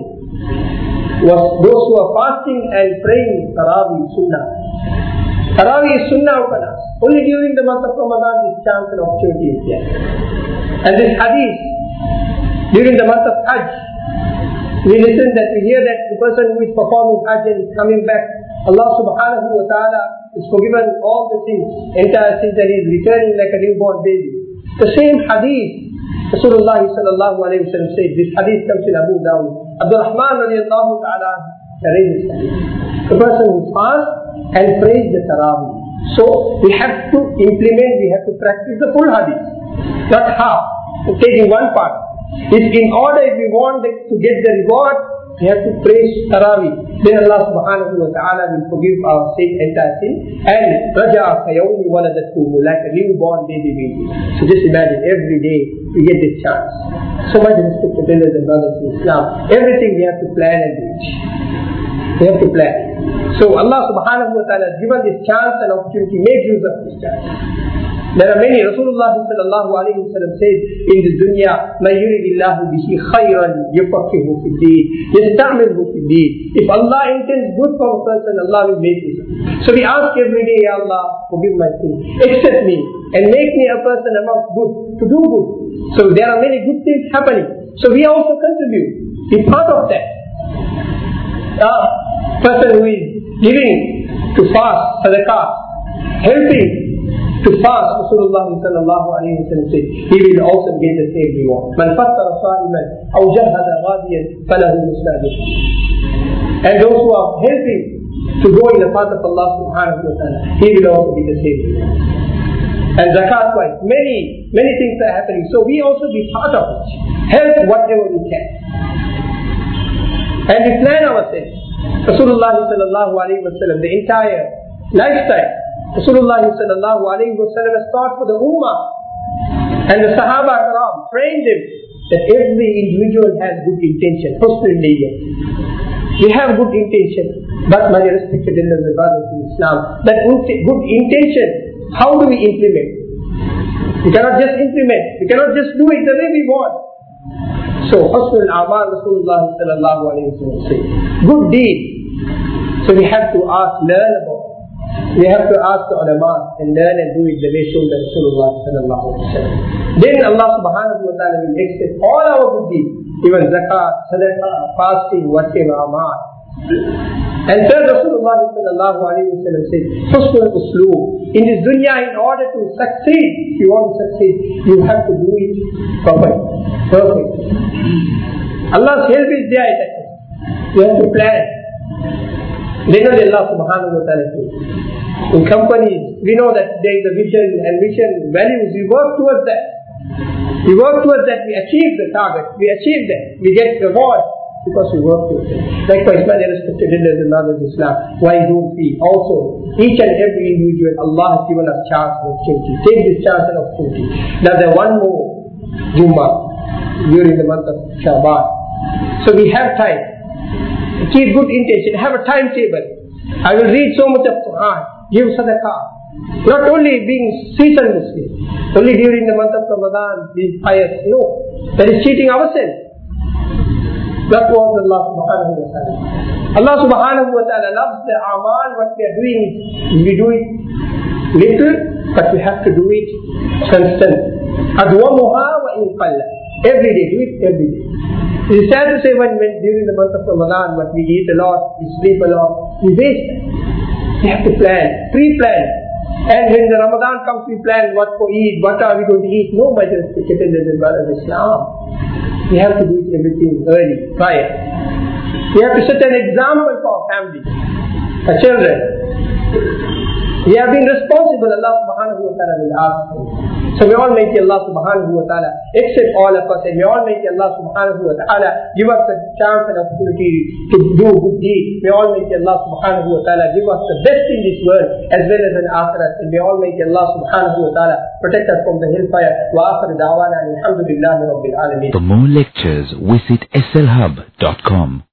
was those who are fasting and praying Tarawih Sunnah. Tarawih is Sunnah upon us. Only during the month of Ramadan this chance and opportunity is there. And this hadith, during the month of Hajj, we listen that we hear that the person who is performing Hajj and is coming back, Allah subhanahu wa ta'ala is forgiven all the sins, entire sins and he is returning like a newborn baby. The same hadith, Rasulullah sallallahu alayhi wa sallam said, this hadith comes in Abu Dawud. Abdul Rahman radiallahu ta'ala narrates this hadith. The person who fasts and prays the Tarawih. So we have to implement, we have to practice the full hadith, not half, taking one part. If in order, if we want to get the reward, we have to praise Tarawih. Then Allah subhanahu wa ta'ala will forgive our sin, entire sin. And Raja Fayawmi Waladatuhu, like a newborn baby baby. So just imagine, every day we get this chance. So much respected brothers and brothers in Islam. Everything we have to plan and do it. We have to plan. So Allah subhanahu wa ta'ala has given this chance and opportunity, make use of this chance. There are many, Rasulullah sallallahu alayhi wa sallam said, in the dunya, مَا يُرِدِ اللَّهُ بِهِ خَيْرًا يَفَقِهُ فِي الدِّينِ يَسْتَعْمِلْهُ فِي الدِّينِ If Allah intends good for a person, Allah will make it. So we ask every day, Ya Allah, forgive my sin, accept me, and make me a person amongst good, to do good. So there are many good things happening. So we also contribute, be part of that. A person who is giving to fast, sadaqah, helping to fast, Rasulullah sallallahu alayhi wa sallam said, he will also get the same reward. Man fattara sa'iman aw jahada ghadiyan falahu musnadih. And those who are helping to go in the path of Allah subhanahu wa ta'ala, he will also be the same. And zakat wise, many, many things are happening. So we also be part of it. Help whatever we can. And we plan ourselves. Rasulullah sallallahu alayhi wa sallam, the entire lifestyle, Rasulullah sallallahu alayhi wa sallam has taught for the ummah. And the Sahaba Karam trained him that every individual has good intention, husnul niyyah. We have good intention, but my respected elders and brothers in Islam, that good intention, how do we implement? We cannot just implement, we cannot just do it the way we want. So, husnul amal Rasulullah sallallahu alayhi wa sallam said, good deed. So we have to ask, learn about it. We have to ask the ulama and learn and do it the way shown by Rasulullah sallallahu alayhi wa sallam. Then Allah subhanahu wa ta'ala will accept all our good deeds, even zakat, sadaqah, fasting, whatever amal. And third Rasulullah sallallahu alayhi wa sallam said, Husnul usloob. In this dunya, in order to succeed, if you want to succeed, you have to do it properly, perfect. Allah's help is there at that You have to plan. Then only Allah subhanahu wa ta'ala says. In companies, we know that there is a vision and mission values. We work towards that. We work towards that. We achieve the target. We achieve that. We get reward because we work towards it. Likewise, my respected elders and others in Islam, why don't we also, each and every individual, Allah has given us chance and opportunity. Take this chance and opportunity. Now there one more Jummah during the month of Shaban. So we have time. Keep good intention. Have a timetable. I will read so much of Quran. Give sadaqah. Not only being seasoned Muslim, only during the month of Ramadan, being pious. No. That is cheating ourselves. That was Allah subhanahu wa ta'ala. Allah subhanahu wa ta'ala loves the amal, what we are doing. We do it little, but we have to do it constant. Adwamuha wa in qalla. Every day, do it every day. It is sad to say when, when during the month of Ramadan, but we eat a lot, we sleep a lot, we waste. We have to plan, pre-plan. And when the Ramadan comes, we plan what to eat, what are we going to eat. No, my dear citizens and brothers of Islam. We have to do it everything early, prior. We have to set an example for our family, our children. We have been responsible, Allah subhanahu wa ta'ala will ask us. So may all make Allah subhanahu wa ta'ala accept all of us and may all make Allah subhanahu wa ta'ala give us the chance and opportunity to do good deeds. May all make Allah subhanahu wa ta'ala give us the best in this world as well as in akhirat. And may all make Allah subhanahu wa ta'ala protect us from the hellfire. Wa akhir da'wana alhamdulillahi rabbil alameen. For more lectures, visit slhub.com.